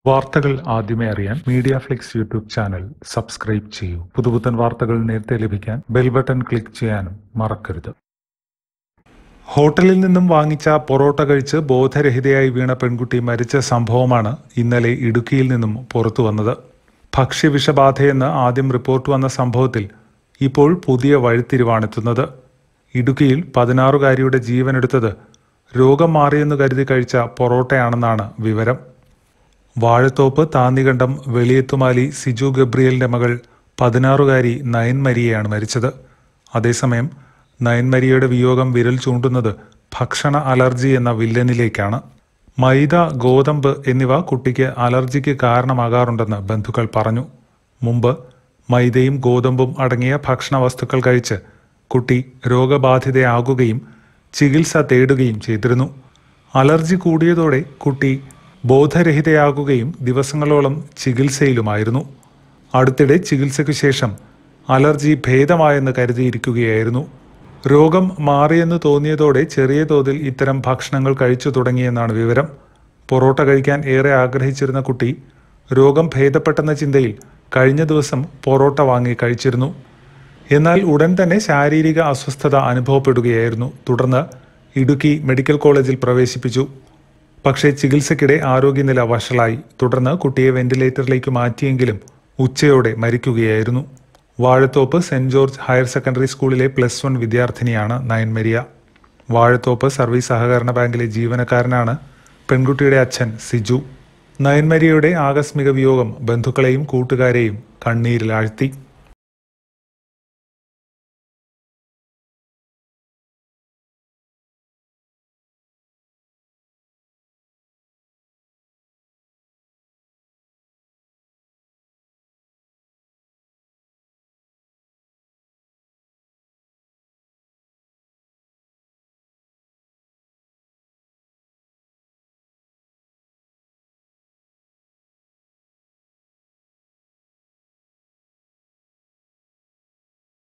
വാർത്തകൾ ആദ്യമേ അറിയാൻ media flix YouTube channel subscribe ചെയ്യൂ പുതുപുത്തൻ വാർത്തകൾ നേരത്തെ ലഭിക്കാൻ ബെൽ ബട്ടൺ ക്ലിക്ക് ചെയ്യാനും മറക്കരുത് ഹോട്ടലിൽ നിന്നും വാങ്ങിച്ച പൊറോട്ട കഴിച്ച് ബോധരഹിതയായി വീണ പെൺകുട്ടി മരിച്ച സംഭവമാണ് ഇന്നലെ ഇടുക്കിയിൽ നിന്നും പുറത്തു വന്നത് ഭക്ഷ്യവിഷബാധയെന്ന് ആദ്യം റിപ്പോർട്ട് വന്ന സംഭവത്തിൽ ഇപ്പോൾ പുതിയ വഴിത്തിരിവാണെത്തുന്നത് ഇടുക്കിയിൽ പതിനാറുകാരിയുടെ ജീവനെടുത്തത് രോഗം മാറിയെന്ന് കരുതി കഴിച്ച പൊറോട്ടയാണെന്നാണ് വിവരം വാഴത്തോപ്പ് താന്നികണ്ഠം വെളിയത്തുമാലി സിജു ഗബ്രിയലിന്റെ മകൾ പതിനാറുകാരി നയൻമരിയയാണ് മരിച്ചത് അതേസമയം നയൻമരിയയുടെ വിയോഗം വിരൽ ചൂണ്ടുന്നത് ഭക്ഷണ അലർജി എന്ന വില്ലനിലേക്കാണ് മൈദ ഗോതമ്പ് എന്നിവ കുട്ടിക്ക് അലർജിക്ക് കാരണമാകാറുണ്ടെന്ന് ബന്ധുക്കൾ പറഞ്ഞു മുമ്പ് മൈദയും ഗോതമ്പും അടങ്ങിയ ഭക്ഷണ വസ്തുക്കൾ കഴിച്ച് കുട്ടി രോഗബാധിതയാകുകയും ചികിത്സ തേടുകയും ചെയ്തിരുന്നു അലർജി കൂടിയതോടെ കുട്ടി ബോധരഹിതയാകുകയും ദിവസങ്ങളോളം ചികിത്സയിലുമായിരുന്നു അടുത്തിടെ ചികിത്സയ്ക്കു ശേഷം അലർജി ഭേദമായെന്ന് കരുതിയിരിക്കുകയായിരുന്നു രോഗം മാറിയെന്ന് തോന്നിയതോടെ ചെറിയ തോതിൽ ഇത്തരം ഭക്ഷണങ്ങൾ കഴിച്ചു തുടങ്ങിയെന്നാണ് വിവരം പൊറോട്ട കഴിക്കാൻ ഏറെ ആഗ്രഹിച്ചിരുന്ന കുട്ടി രോഗം ഭേദപ്പെട്ടെന്ന ചിന്തയിൽ കഴിഞ്ഞ ദിവസം പൊറോട്ട വാങ്ങി കഴിച്ചിരുന്നു എന്നാൽ ഉടൻ തന്നെ ശാരീരിക അസ്വസ്ഥത അനുഭവപ്പെടുകയായിരുന്നു തുടർന്ന് ഇടുക്കി മെഡിക്കൽ കോളേജിൽ പ്രവേശിപ്പിച്ചു പക്ഷേ ചികിത്സയ്ക്കിടെ ആരോഗ്യനില വഷളായി തുടർന്ന് കുട്ടിയെ വെന്റിലേറ്ററിലേക്ക് മാറ്റിയെങ്കിലും ഉച്ചയോടെ മരിക്കുകയായിരുന്നു Vazhathope saint George higher secondary സ്കൂളിലെ പ്ലസ് വൺ വിദ്യാർത്ഥിനിയാണ് നയൻമരിയ വാഴത്തോപ്പ് സർവീസ് സഹകരണ ബാങ്കിലെ ജീവനക്കാരനാണ് പെൺകുട്ടിയുടെ അച്ഛൻ സിജു നയൻമരിയയുടെ ആകസ്മിക വിയോഗം ബന്ധുക്കളെയും കൂട്ടുകാരെയും കണ്ണീരിലാഴ്ത്തി